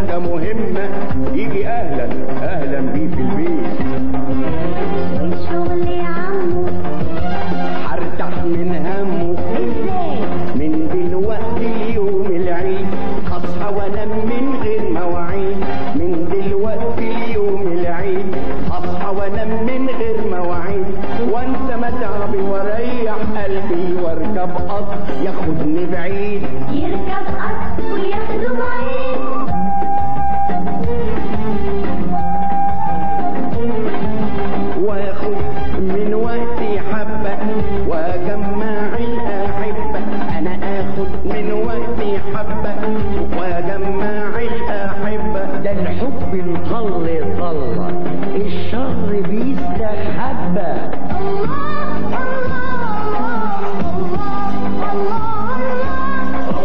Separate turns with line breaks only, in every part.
مشاركة مهمة يجي أهلا أهلا بيه في البيت
والشغل يا عمو
هرتاح من همه
ازاي
من دلوقتي يوم العيد هصحى وانام من غير مواعيد من دلوقتي يوم العيد هصحى وانام من غير مواعيد وانسى متعبي واريح قلبي واركب قطر ياخدني بعيد
يركب قطر وياخده بعيد
واخد من وقتي حبة واجمع الأحبة أنا آخد من وقتي حبة واجمع الأحبة ده الحب الظل ظل الشر بيستخبى
الله الله الله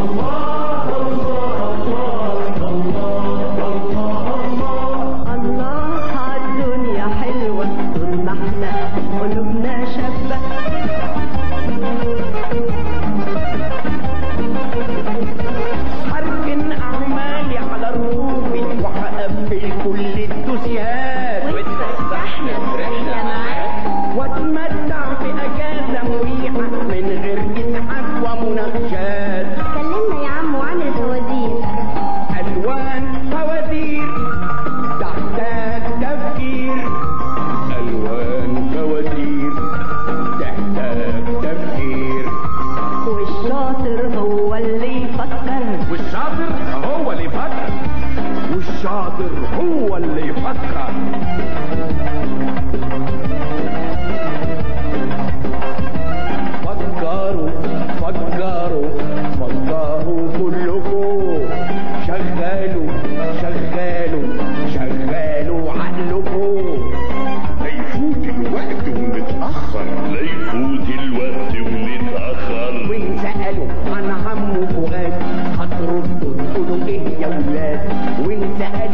الله عالدنيا حلوة طول ما احنا قلوبنا شابة
هركن أعمالي على الروف وهقبل كل الدوسيات
واتفسحنا رحلة معاك
واتمتع بأجازة مريحة من غير إزعاج ومناقشات
كلمنا يا عمو عن الفوازير
ألوان فوازير تحتاج تفكير ألوان فوازير تحتاج تفكير
والشاطر هو اللي يفكر
والشاطر هو اللي يفكر والشاطر هو اللي يفكر فكروا فكروا فكروا كلكم شغالوا شغالوا شغالوا عقلكم
لا يفوت الوقت ونتأخر لا يفوت الوقت ونتأخر
وإن سألوا عن عمه فؤاد هتردوا تقولوا إيه يا ولاد وإن سألوا